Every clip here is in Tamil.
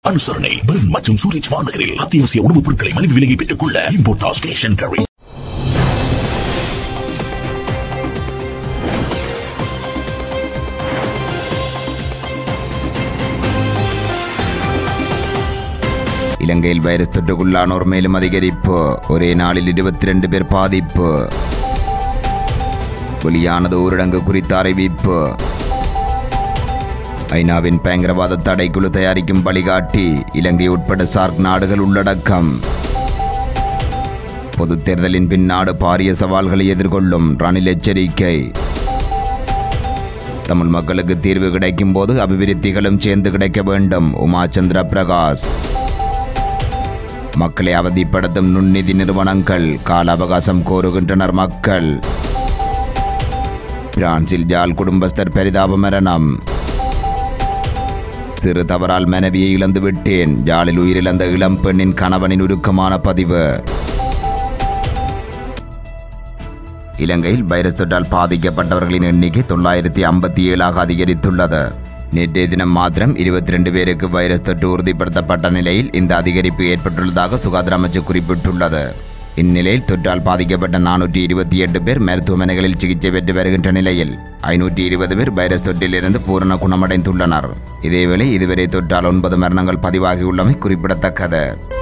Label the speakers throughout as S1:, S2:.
S1: அனுசரணை பெர்ன் மற்றும் சூரிச் மாநகரில் அத்தியாவசிய உணவுப் பொருட்களை மலிவு விலையை பெற்றுக் கொள்ள இம்போர்டாஸ் கேஷ் அண்ட் கேரி
S2: இலங்கையில் வைரஸ் தொற்றுக்குள்ளானோர் மேலும் அதிகரிப்பு ஒரே நாளில் இருபத்தி ரெண்டு பேர் பாதிப்பு வெளியானது ஊரடங்கு குறித்த அறிவிப்பு ஐநாவின் பயங்கரவாத தடைக்குழு தயாரிக்கும் வழிகாட்டி இலங்கை உட்பட சார்க் நாடுகள் உள்ளடக்கம் பொதுத் தேர்தலின் பின் நாடு பாரிய சவால்களை எதிர்கொள்ளும் ரணில் எச்சரிக்கை தமிழ் மக்களுக்கு தீர்வு கிடைக்கும் போது அபிவிருத்திகளும் சேர்ந்து கிடைக்க வேண்டும் உமா சந்திர பிரகாஷ் மக்களை அவதிப்படுத்தும் நுண்ணிதி நிறுவனங்கள் கால அவகாசம் கோருகின்றனர் மக்கள் பிரான்சில் ஜால் குடும்பஸ்தர் பெரிதாப மரணம் சிறு தவறால் மனைவியை இழந்து விட்டேன் ஜாலில் உயிரிழந்த இளம் பெண்ணின் கணவனின் உருக்கமான பதிவு இலங்கையில் வைரஸ் தொற்றால் பாதிக்கப்பட்டவர்களின் எண்ணிக்கை தொள்ளாயிரத்தி ஐம்பத்தி ஏழாக அதிகரித்துள்ளது நேற்றைய தினம் மாத்திரம் இருபத்தி ரெண்டு பேருக்கு வைரஸ் தொற்று உறுதிப்படுத்தப்பட்ட நிலையில் இந்த அதிகரிப்பு ஏற்பட்டுள்ளதாக சுகாதார அமைச்சு குறிப்பிட்டுள்ளது இந்நிலையில் தொற்றால் பாதிக்கப்பட்ட நானூற்றி இருபத்தி எட்டு பேர் மருத்துவமனைகளில் சிகிச்சை பெற்று வருகின்ற நிலையில் ஐநூற்றி இருபது பேர் வைரஸ் தொற்றிலிருந்து பூரண குணமடைந்துள்ளனர் இதேவேளை இதுவரை தொற்றால் ஒன்பது மரணங்கள் பதிவாகியுள்ளமை குறிப்பிடத்தக்கது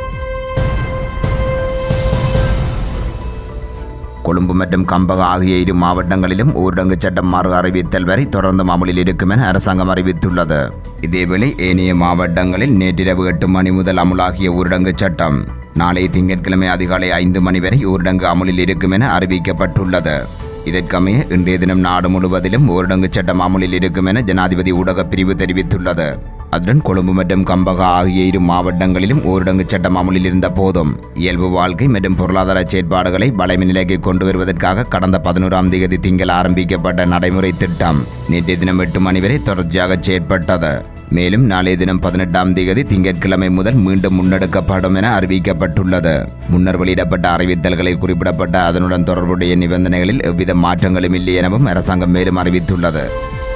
S2: கொழும்பு மற்றும் கம்பகம் ஆகிய இரு மாவட்டங்களிலும் ஊரடங்கு சட்டம் மாறு அறிவித்தல் வரை தொடர்ந்து அமலில் இருக்கும் என அரசாங்கம் அறிவித்துள்ளது இதேவேளை ஏனைய மாவட்டங்களில் நேற்றிரவு எட்டு மணி முதல் அமுலாகிய ஊரடங்கு சட்டம் நாளை திங்கட்கிழமை அதிகாலை ஐந்து மணி வரை ஊரடங்கு அமலில் இருக்கும் என அறிவிக்கப்பட்டுள்ளது இதற்கமைய இன்றைய தினம் நாடு முழுவதிலும் ஊரடங்கு சட்டம் அமலில் இருக்கும் என ஜனாதிபதி ஊடகப் பிரிவு தெரிவித்துள்ளது அதுடன் கொழும்பு மற்றும் கம்பகா ஆகிய இரு மாவட்டங்களிலும் ஊரடங்கு சட்டம் அமலில் இருந்த போதும் இயல்பு வாழ்க்கை மற்றும் பொருளாதார செயற்பாடுகளை வளைமை நிலைக்கு கொண்டு வருவதற்காக கடந்த பதினோராம் தேதி திங்கள் ஆரம்பிக்கப்பட்ட நடைமுறை திட்டம் நேற்றைய தினம் எட்டு மணி வரை தொடர்ச்சியாக செயற்பட்டது மேலும் நாளைய தினம் பதினெட்டாம் தேதி திங்கட்கிழமை முதல் மீண்டும் முன்னெடுக்கப்படும் என அறிவிக்கப்பட்டுள்ளது முன்னர் வெளியிடப்பட்ட அறிவித்தல்களில் குறிப்பிடப்பட்ட அதனுடன் தொடர்புடைய நிபந்தனைகளில் எவ்வித மாற்றங்களும் இல்லை எனவும் அரசாங்கம் மேலும் அறிவித்துள்ளது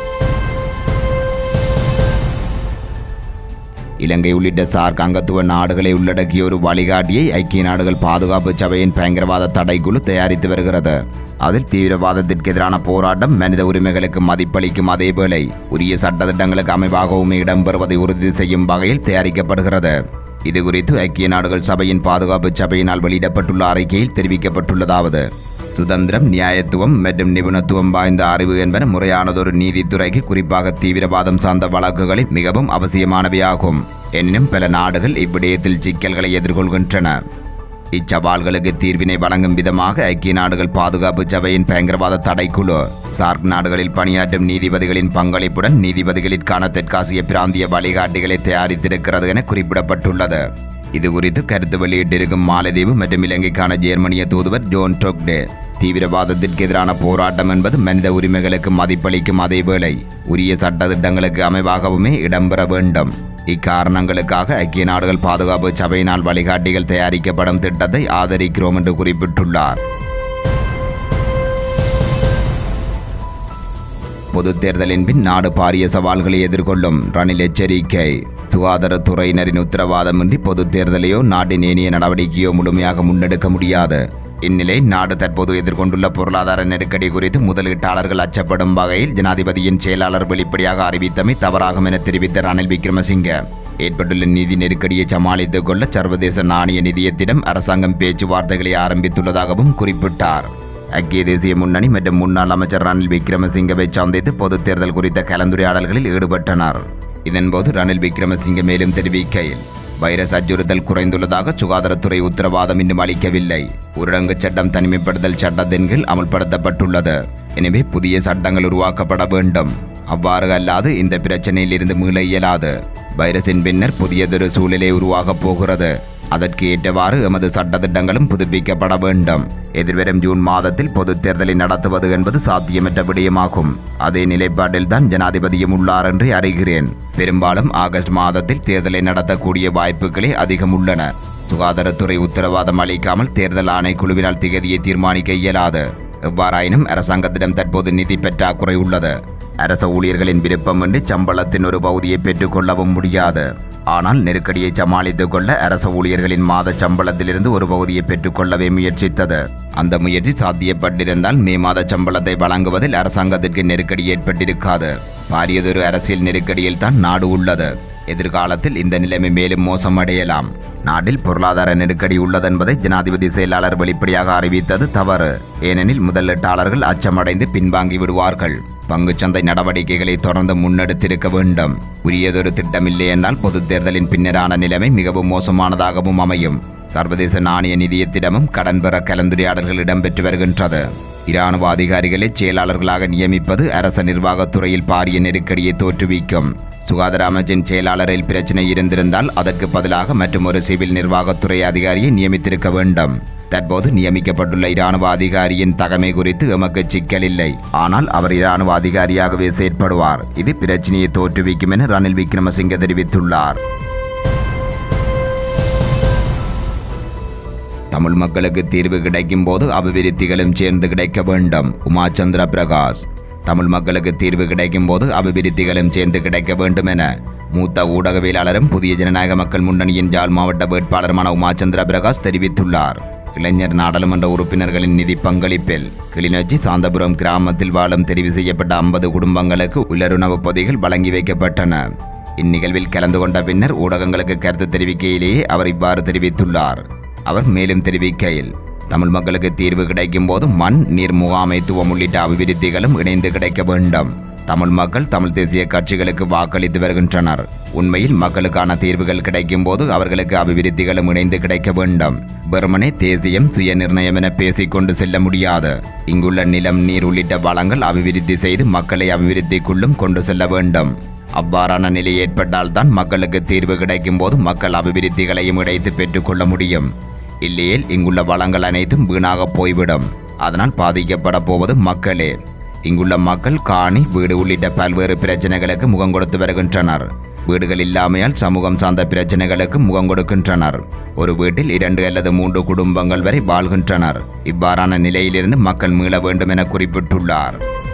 S2: இலங்கை உள்ளிட்ட சார்க் அங்கத்துவ நாடுகளை உள்ளடக்கிய ஒரு வழிகாட்டியை ஐக்கிய நாடுகள் பாதுகாப்பு சபையின் பயங்கரவாத தடைக்குழு தயாரித்து வருகிறது அதில் தீவிரவாதத்திற்கு எதிரான போராட்டம் மனித உரிமைகளுக்கு மதிப்பளிக்கும் அதேவேளை உரிய சட்டத்திட்டங்களுக்கு அமைவாகவும் இடம்பெறுவதை உறுதி செய்யும் வகையில் தயாரிக்கப்படுகிறது இது குறித்து ஐக்கிய நாடுகள் சபையின் பாதுகாப்பு சபையினால் வெளியிடப்பட்டுள்ள அறிக்கையில் தெரிவிக்கப்பட்டுள்ளதாவது சுதந்திரம் நியாயத்துவம் மற்றும் நிபுணத்துவம் வாய்ந்த அறிவு என்பன முறையானதொரு நீதித்துறைக்கு குறிப்பாக தீவிரவாதம் சார்ந்த வழக்குகளில் மிகவும் அவசியமானவையாகும் எனினும் பல நாடுகள் இவ்விடயத்தில் சிக்கல்களை எதிர்கொள்கின்றன இச்சவால்களுக்கு தீர்வினை வழங்கும் விதமாக ஐக்கிய நாடுகள் பாதுகாப்பு சபையின் பயங்கரவாத தடைக்குழு சார்க் நாடுகளில் பணியாற்றும் நீதிபதிகளின் பங்களிப்புடன் நீதிபதிகளிற்கான தெற்காசிய பிராந்திய வழிகாட்டிகளை தயாரித்திருக்கிறது என குறிப்பிடப்பட்டுள்ளது இது குறித்து கருத்து வெளியிட்டிருக்கும் மாலத்தீவு மற்றும் இலங்கைக்கான ஜெர்மனிய தூதுவர் ஜோன் டொக்டே தீவிரவாதத்திற்கு எதிரான போராட்டம் என்பது மனித உரிமைகளுக்கு மதிப்பளிக்கும் அதேவேளை உரிய சட்டத்திட்டங்களுக்கு அமைவாகவுமே இடம்பெற வேண்டும் இக்காரணங்களுக்காக ஐக்கிய நாடுகள் பாதுகாப்பு சபையினால் வழிகாட்டிகள் தயாரிக்கப்படும் திட்டத்தை ஆதரிக்கிறோம் என்று குறிப்பிட்டுள்ளார் பொதுத் தேர்தலின் பின் நாடு பாரிய சவால்களை எதிர்கொள்ளும் ரணில் எச்சரிக்கை சுகாதாரத்துறையினரின் உத்தரவாதமின்றி பொதுத் தேர்தலையோ நாட்டின் ஏனைய நடவடிக்கையோ முழுமையாக முன்னெடுக்க முடியாது இந்நிலை நாடு தற்போது எதிர்கொண்டுள்ள பொருளாதார நெருக்கடி குறித்து முதலீட்டாளர்கள் அச்சப்படும் வகையில் ஜனாதிபதியின் செயலாளர் வெளிப்படையாக அறிவித்தமை தவறாகும் என தெரிவித்த ரணில் விக்ரமசிங்க ஏற்பட்டுள்ள நிதி நெருக்கடியை சமாளித்துக் கொள்ள சர்வதேச நாணய நிதியத்திடம் அரசாங்கம் பேச்சுவார்த்தைகளை ஆரம்பித்துள்ளதாகவும் குறிப்பிட்டார் ஐக்கிய தேசிய முன்னணி மற்றும் முன்னாள் அமைச்சர் ரணில் விக்ரமசிங்கவை சந்தித்து பொதுத் தேர்தல் குறித்த கலந்துரையாடல்களில் ஈடுபட்டனர் இதன்போது ரணில் விக்ரமசிங்க மேலும் தெரிவிக்கையில் வைரஸ் அச்சுறுத்தல் குறைந்துள்ளதாக சுகாதாரத்துறை உத்தரவாதம் இன்னும் அளிக்கவில்லை ஊரடங்கு சட்டம் தனிமைப்படுத்தல் சட்டத்தின் கீழ் அமல்படுத்தப்பட்டுள்ளது எனவே புதிய சட்டங்கள் உருவாக்கப்பட வேண்டும் அவ்வாறு அல்லாது இந்த பிரச்சனையில் இருந்து மீள இயலாது வைரஸின் பின்னர் புதியதொரு சூழ்நிலை உருவாகப் போகிறது அதற்கு ஏற்றவாறு எமது சட்டத்திட்டங்களும் புதுப்பிக்கப்பட வேண்டும் எதிர்வரும் ஜூன் மாதத்தில் பொதுத் தேர்தலை நடத்துவது என்பது சாத்தியமற்ற விடயமாகும் அதே நிலைப்பாட்டில் தான் ஜனாதிபதியும் உள்ளார் என்று அறிகிறேன் பெரும்பாலும் ஆகஸ்ட் மாதத்தில் தேர்தலை நடத்தக்கூடிய வாய்ப்புகளே அதிகம் உள்ளன சுகாதாரத்துறை உத்தரவாதம் அளிக்காமல் தேர்தல் ஆணைக்குழுவினால் திகதியை தீர்மானிக்க இயலாது எவ்வாறாயினும் அரசாங்கத்திடம் தற்போது நிதி பற்றாக்குறை உள்ளது அரச ஊழியர்களின் விருப்பமின்றி சம்பளத்தின் ஒரு பகுதியை பெற்றுக்கொள்ளவும் முடியாது ஆனால் நெருக்கடியை சமாளித்துக் கொள்ள அரச ஊழியர்களின் மாத சம்பளத்திலிருந்து ஒரு பகுதியை பெற்றுக்கொள்ளவே முயற்சித்தது அந்த முயற்சி சாத்தியப்பட்டிருந்தால் மே மாத சம்பளத்தை வழங்குவதில் அரசாங்கத்திற்கு நெருக்கடி ஏற்பட்டிருக்காது பாரியதொரு அரசியல் நெருக்கடியில் தான் நாடு உள்ளது எதிர்காலத்தில் இந்த நிலைமை மேலும் மோசமடையலாம் நாட்டில் பொருளாதார நெருக்கடி உள்ளதென்பதை ஜனாதிபதி செயலாளர் வெளிப்படையாக அறிவித்தது தவறு ஏனெனில் முதலீட்டாளர்கள் அச்சமடைந்து பின்வாங்கி விடுவார்கள் பங்குச்சந்தை நடவடிக்கைகளை தொடர்ந்து முன்னெடுத்திருக்க வேண்டும் உரியதொரு திட்டமில்லை என்றால் பொதுத் தேர்தலின் பின்னரான நிலைமை மிகவும் மோசமானதாகவும் அமையும் சர்வதேச நாணய நிதியத்திடமும் கடன் பெற கலந்துரையாடல்கள் இடம்பெற்று வருகின்றது இராணுவ அதிகாரிகளை செயலாளர்களாக நியமிப்பது அரச நிர்வாகத்துறையில் பாரிய நெருக்கடியை தோற்றுவிக்கும் சுகாதார அமைச்சின் செயலாளரில் பிரச்சனை இருந்திருந்தால் அதற்கு பதிலாக மற்றும் ஒரு சிவில் நிர்வாகத்துறை அதிகாரியை நியமித்திருக்க வேண்டும் தற்போது நியமிக்கப்பட்டுள்ள இராணுவ அதிகாரியின் தகமை குறித்து எமக்கு சிக்கல் இல்லை ஆனால் அவர் இராணுவ அதிகாரியாகவே செயற்படுவார் இது பிரச்சனையை தோற்றுவிக்கும் என ரணில் விக்ரமசிங்க தெரிவித்துள்ளார் தமிழ் மக்களுக்கு தீர்வு கிடைக்கும் போது அபிவிருத்திகளும் சேர்ந்து கிடைக்க வேண்டும் உமாச்சந்திர பிரகாஷ் தமிழ் மக்களுக்கு தீர்வு கிடைக்கும் போது அபிவிருத்திகளும் சேர்ந்து கிடைக்க வேண்டும் என மூத்த ஊடகவியலாளரும் புதிய ஜனநாயக மக்கள் முன்னணியின் ஜாழ் மாவட்ட வேட்பாளருமான உமாச்சந்திர பிரகாஷ் தெரிவித்துள்ளார் இளைஞர் நாடாளுமன்ற உறுப்பினர்களின் நிதி பங்களிப்பில் கிளிநொச்சி சாந்தபுரம் கிராமத்தில் வாழும் தெரிவு செய்யப்பட்ட ஐம்பது குடும்பங்களுக்கு உலருணவுப் பொதிகள் வழங்கி வைக்கப்பட்டன இந்நிகழ்வில் கலந்து கொண்ட பின்னர் ஊடகங்களுக்கு கருத்து தெரிவிக்கையிலேயே அவர் இவ்வாறு தெரிவித்துள்ளார் அவர் மேலும் தெரிவிக்கையில் தமிழ் மக்களுக்கு தீர்வு கிடைக்கும் போது மண் நீர் முகாமைத்துவம் உள்ளிட்ட அபிவிருத்திகளும் இணைந்து கிடைக்க வேண்டும் தமிழ் மக்கள் தமிழ் தேசிய கட்சிகளுக்கு வாக்களித்து வருகின்றனர் உண்மையில் மக்களுக்கான தீர்வுகள் கிடைக்கும் போது அவர்களுக்கு அபிவிருத்திகளும் இணைந்து கிடைக்க வேண்டும் வெறுமனே தேசியம் சுய நிர்ணயம் என பேசிக்கொண்டு செல்ல முடியாது இங்குள்ள நிலம் நீர் உள்ளிட்ட வளங்கள் அபிவிருத்தி செய்து மக்களை அபிவிருத்திக்குள்ளும் கொண்டு செல்ல வேண்டும் அவ்வாறான நிலை ஏற்பட்டால்தான் மக்களுக்கு தீர்வு கிடைக்கும் போது மக்கள் அபிவிருத்திகளையும் இணைத்து பெற்றுக்கொள்ள முடியும் இல்லையேல் இங்குள்ள வளங்கள் அனைத்தும் வீணாக போய்விடும் அதனால் பாதிக்கப்பட போவது மக்களே இங்குள்ள மக்கள் காணி வீடு உள்ளிட்ட பல்வேறு பிரச்சனைகளுக்கு முகம் கொடுத்து வருகின்றனர் வீடுகள் இல்லாமையால் சமூகம் சார்ந்த பிரச்சனைகளுக்கு முகம் கொடுக்கின்றனர் ஒரு வீட்டில் இரண்டு அல்லது மூன்று குடும்பங்கள் வரை வாழ்கின்றனர் இவ்வாறான நிலையிலிருந்து மக்கள் மீள வேண்டும் என குறிப்பிட்டுள்ளார்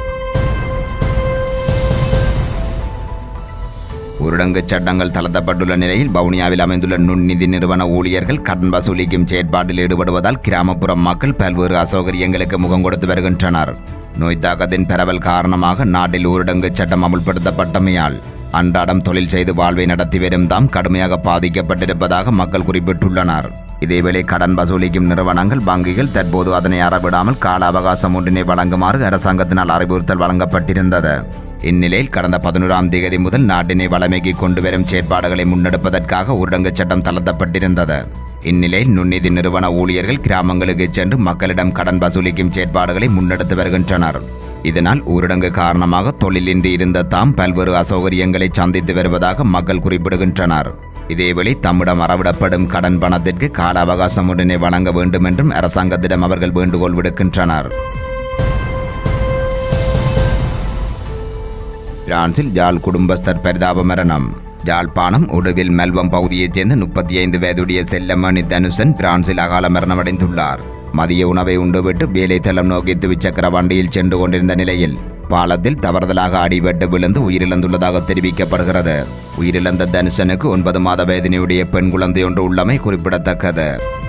S2: ஊரடங்கு சட்டங்கள் தளர்த்தப்பட்டுள்ள நிலையில் வவுனியாவில் அமைந்துள்ள நுண்நிதி நிறுவன ஊழியர்கள் கடன் வசூலிக்கும் செயற்பாட்டில் ஈடுபடுவதால் கிராமப்புற மக்கள் பல்வேறு அசௌகரியங்களுக்கு முகம் கொடுத்து வருகின்றனர் நோய் தாக்கத்தின் பரவல் காரணமாக நாட்டில் ஊரடங்கு சட்டம் அமுல்படுத்தப்பட்டமையால் அன்றாடம் தொழில் செய்து வாழ்வை நடத்தி வரும் தாம் கடுமையாக பாதிக்கப்பட்டிருப்பதாக மக்கள் குறிப்பிட்டுள்ளனர் இதேவேளை கடன் வசூலிக்கும் நிறுவனங்கள் வங்கிகள் தற்போது அதனை அறவிடாமல் கால அவகாசம் ஒன்றினை வழங்குமாறு அரசாங்கத்தினால் அறிவுறுத்தல் வழங்கப்பட்டிருந்தது இந்நிலையில் கடந்த பதினோராம் தேதி முதல் நாட்டினை வளமைக்கு கொண்டு வரும் செயற்பாடுகளை முன்னெடுப்பதற்காக ஊரடங்கு சட்டம் தளர்த்தப்பட்டிருந்தது இந்நிலையில் நுண்ணிதி நிறுவன ஊழியர்கள் கிராமங்களுக்கு சென்று மக்களிடம் கடன் வசூலிக்கும் செயற்பாடுகளை முன்னெடுத்து வருகின்றனர் இதனால் ஊரடங்கு காரணமாக தொழிலின்றி இருந்த தாம் பல்வேறு அசௌகரியங்களை சந்தித்து வருவதாக மக்கள் குறிப்பிடுகின்றனர் இதேவேளை தம்மிடம் அறவிடப்படும் கடன் பணத்திற்கு கால அவகாசம் உடனே வழங்க வேண்டும் என்றும் அரசாங்கத்திடம் அவர்கள் வேண்டுகோள் விடுக்கின்றனர் பிரான்சில் ஜாழ் குடும்பஸ்தர் பரிதாப மரணம் யாழ்ப்பாணம் உடுவில் மெல்வம் பகுதியைச் சேர்ந்த முப்பத்தி ஐந்து வயதுடைய செல்லமணி தனுசன் பிரான்சில் அகால மரணமடைந்துள்ளார் மதிய உணவை உண்டுவிட்டு வேலைத்தளம் நோக்கி துவிச்சக்கர வண்டியில் சென்று கொண்டிருந்த நிலையில் பாலத்தில் தவறுதலாக அடிபட்டு விழுந்து உயிரிழந்துள்ளதாக தெரிவிக்கப்படுகிறது உயிரிழந்த தனுஷனுக்கு ஒன்பது மாத வேதனையுடைய பெண் குழந்தை ஒன்று உள்ளமை குறிப்பிடத்தக்கது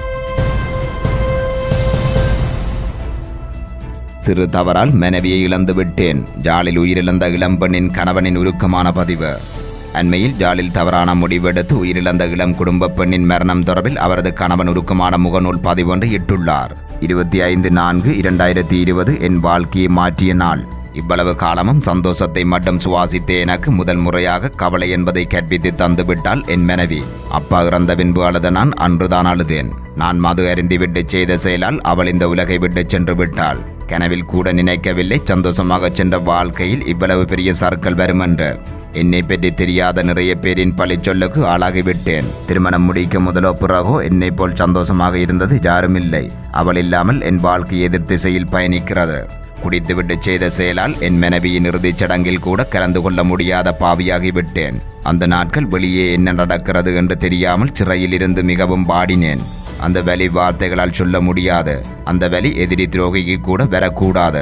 S2: சிறு தவறால் மனைவியை இழந்து விட்டேன் ஜாலில் உயிரிழந்த இளம்பெண்ணின் கணவனின் உருக்கமான பதிவு அண்மையில் ஜாலில் தவறான முடிவெடுத்து உயிரிழந்த இளம் குடும்ப பெண்ணின் மரணம் தொடர்பில் அவரது கணவன் உருக்கமான முகநூல் பதிவொன்று இட்டுள்ளார் இருபத்தி ஐந்து நான்கு இரண்டாயிரத்தி இருபது என் வாழ்க்கையை மாற்றிய நாள் இவ்வளவு காலமும் சந்தோஷத்தை மட்டும் சுவாசித்த எனக்கு முதல் முறையாக கவலை என்பதை கற்பித்து தந்துவிட்டால் என் மனைவி அப்பா இறந்த பின்பு அழுத நான் அன்றுதான் அழுதேன் நான் மது அருந்திவிட்டு செய்த செயலால் அவள் இந்த உலகை விட்டு சென்று விட்டாள் கனவில் கூட நினைக்கவில்லை சந்தோஷமாக சென்ற வாழ்க்கையில் இவ்வளவு பெரிய சர்க்கள் வரும் என்று என்னை பற்றி தெரியாத நிறைய பேரின் பழிச்சொல்லுக்கு ஆளாகிவிட்டேன் திருமணம் முடிக்க முதலோ பிறகோ என்னை போல் சந்தோஷமாக இருந்தது யாரும் இல்லை அவள் இல்லாமல் என் வாழ்க்கை எதிர் திசையில் பயணிக்கிறது குடித்துவிட்டு செய்த செயலால் என் மனைவியின் இறுதிச் சடங்கில் கூட கலந்து கொள்ள முடியாத பாவியாகி விட்டேன் அந்த நாட்கள் வெளியே என்ன நடக்கிறது என்று தெரியாமல் சிறையில் இருந்து மிகவும் வாடினேன் அந்த வலி வார்த்தைகளால் சொல்ல முடியாது அந்த வலி எதிரி துரோகிக்கு கூட வரக்கூடாது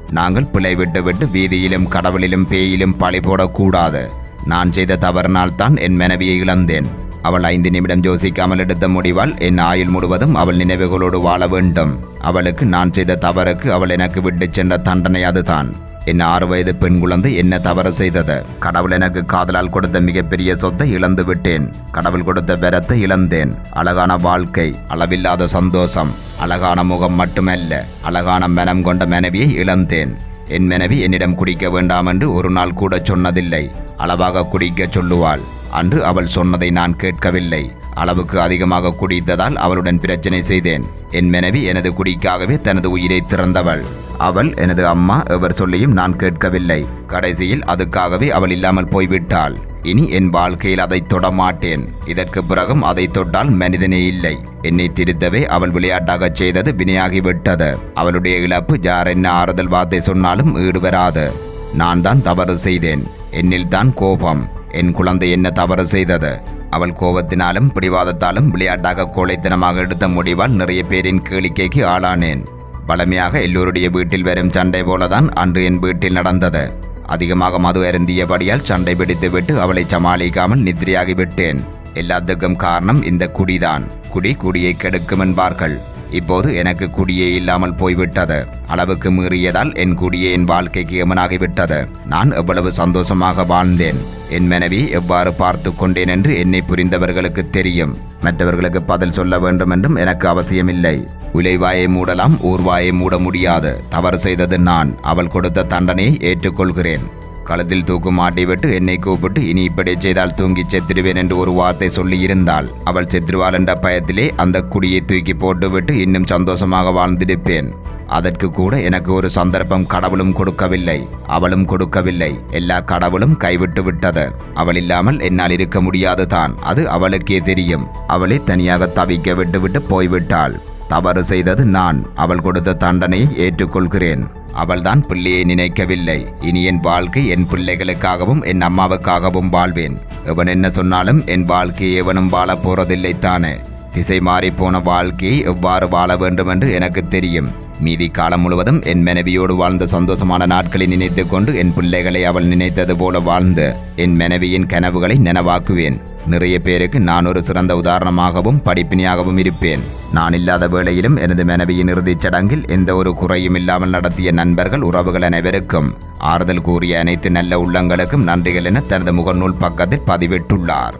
S2: நாங்கள் பிழை விட்டு விட்டு வீதியிலும் கடவுளிலும் பேயிலும் பழி போடக்கூடாது நான் செய்த தவறினால் தான் என் மனைவியை இழந்தேன் அவள் ஐந்து நிமிடம் யோசிக்காமல் எடுத்த முடிவால் என் ஆயுள் முழுவதும் அவள் நினைவுகளோடு வாழ வேண்டும் அவளுக்கு நான் செய்த தவறுக்கு அவள் எனக்கு விட்டுச் சென்ற தண்டனை அதுதான் என் ஆறு வயது பெண் குழந்தை என்ன தவறு செய்தது கடவுள் எனக்கு காதலால் கொடுத்த மிகப்பெரிய சொத்தை இழந்து விட்டேன் கடவுள் கொடுத்த வரத்தை இழந்தேன் அழகான வாழ்க்கை அளவில்லாத சந்தோஷம் அழகான முகம் மட்டுமல்ல அழகான மனம் கொண்ட மனைவியை இழந்தேன் என் மனைவி என்னிடம் குடிக்க வேண்டாம் என்று ஒரு நாள் கூட சொன்னதில்லை அளவாக குடிக்க சொல்லுவாள் அன்று அவள் சொன்னதை நான் கேட்கவில்லை அளவுக்கு அதிகமாக குடித்ததால் அவளுடன் பிரச்சனை செய்தேன் என் மனைவி எனது குடிக்காகவே தனது உயிரை திறந்தவள் அவள் எனது அம்மா எவர் சொல்லியும் நான் கேட்கவில்லை கடைசியில் அதுக்காகவே அவள் இல்லாமல் போய்விட்டாள் இனி என் வாழ்க்கையில் அதை தொட மாட்டேன் இதற்கு பிறகும் அதை தொட்டால் மனிதனே இல்லை என்னை திருத்தவே அவள் விளையாட்டாகச் செய்தது வினையாகிவிட்டது அவளுடைய இழப்பு யார் என்ன ஆறுதல் வார்த்தை சொன்னாலும் ஈடுவராது நான் தான் தவறு செய்தேன் என்னில் தான் கோபம் என் குழந்தை என்ன தவறு செய்தது அவள் கோபத்தினாலும் பிடிவாதத்தாலும் விளையாட்டாக கோழைத்தனமாக எடுத்த முடிவால் நிறைய பேரின் கேளிக்கைக்கு ஆளானேன் வளமையாக எல்லோருடைய வீட்டில் வரும் சண்டை போலதான் அன்று என் வீட்டில் நடந்தது அதிகமாக மது அருந்தியபடியால் சண்டை பிடித்துவிட்டு அவளை சமாளிக்காமல் நித்திரையாகிவிட்டேன் எல்லாத்துக்கும் காரணம் இந்த குடிதான் குடி குடியை கெடுக்கும் என்பார்கள் இப்போது எனக்கு குடியே இல்லாமல் போய்விட்டது அளவுக்கு மீறியதால் என் குடியே என் வாழ்க்கைக்கு எமனாகிவிட்டது நான் எவ்வளவு சந்தோஷமாக வாழ்ந்தேன் என் மனைவி எவ்வாறு பார்த்து கொண்டேன் என்று என்னை புரிந்தவர்களுக்கு தெரியும் மற்றவர்களுக்கு பதில் சொல்ல வேண்டும் என்றும் எனக்கு அவசியமில்லை உலைவாயை மூடலாம் ஊர்வாயை மூட முடியாது தவறு செய்தது நான் அவள் கொடுத்த தண்டனையை ஏற்றுக்கொள்கிறேன் கழுத்தில் தூக்கு மாட்டிவிட்டு என்னை கூப்பிட்டு இனி இப்படி செய்தால் தூங்கி செத்துடுவேன் என்று ஒரு வார்த்தை சொல்லி இருந்தால் அவள் செத்துருவாள் என்ற பயத்திலே அந்த குடியை தூக்கி போட்டுவிட்டு இன்னும் சந்தோஷமாக வாழ்ந்திருப்பேன் அதற்கு கூட எனக்கு ஒரு சந்தர்ப்பம் கடவுளும் கொடுக்கவில்லை அவளும் கொடுக்கவில்லை எல்லா கடவுளும் கைவிட்டு விட்டது அவள் இல்லாமல் என்னால் இருக்க முடியாது தான் அது அவளுக்கே தெரியும் அவளை தனியாக தவிக்க விட்டுவிட்டு போய்விட்டாள் தவறு செய்தது நான் அவள் கொடுத்த தண்டனையை ஏற்றுக்கொள்கிறேன் அவள்தான் பிள்ளையை நினைக்கவில்லை இனி என் வாழ்க்கை என் பிள்ளைகளுக்காகவும் என் அம்மாவுக்காகவும் வாழ்வேன் எவன் என்ன சொன்னாலும் என் வாழ்க்கையை எவனும் வாழப் போறதில்லை தானே திசை மாறி போன வாழ்க்கையை எவ்வாறு வாழ வேண்டும் என்று எனக்கு தெரியும் மீதி காலம் முழுவதும் என் மனைவியோடு வாழ்ந்த சந்தோஷமான நாட்களை நினைத்து கொண்டு என் பிள்ளைகளை அவள் நினைத்தது போல வாழ்ந்து என் மனைவியின் கனவுகளை நனவாக்குவேன் நிறைய பேருக்கு நான் ஒரு சிறந்த உதாரணமாகவும் படிப்பினியாகவும் இருப்பேன் நான் இல்லாத வேளையிலும் எனது மனைவியின் இறுதிச் சடங்கில் எந்த ஒரு குறையும் இல்லாமல் நடத்திய நண்பர்கள் உறவுகள் அனைவருக்கும் ஆறுதல் கூறிய அனைத்து நல்ல உள்ளங்களுக்கும் நன்றிகள் என தனது முகநூல் பக்கத்தில் பதிவிட்டுள்ளார்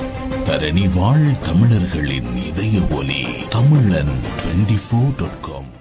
S1: தரணி வாழ் தமிழர்களின் இதய ஒலி தமிழன் டுவெண்டி ஃபோர் டாட் காம்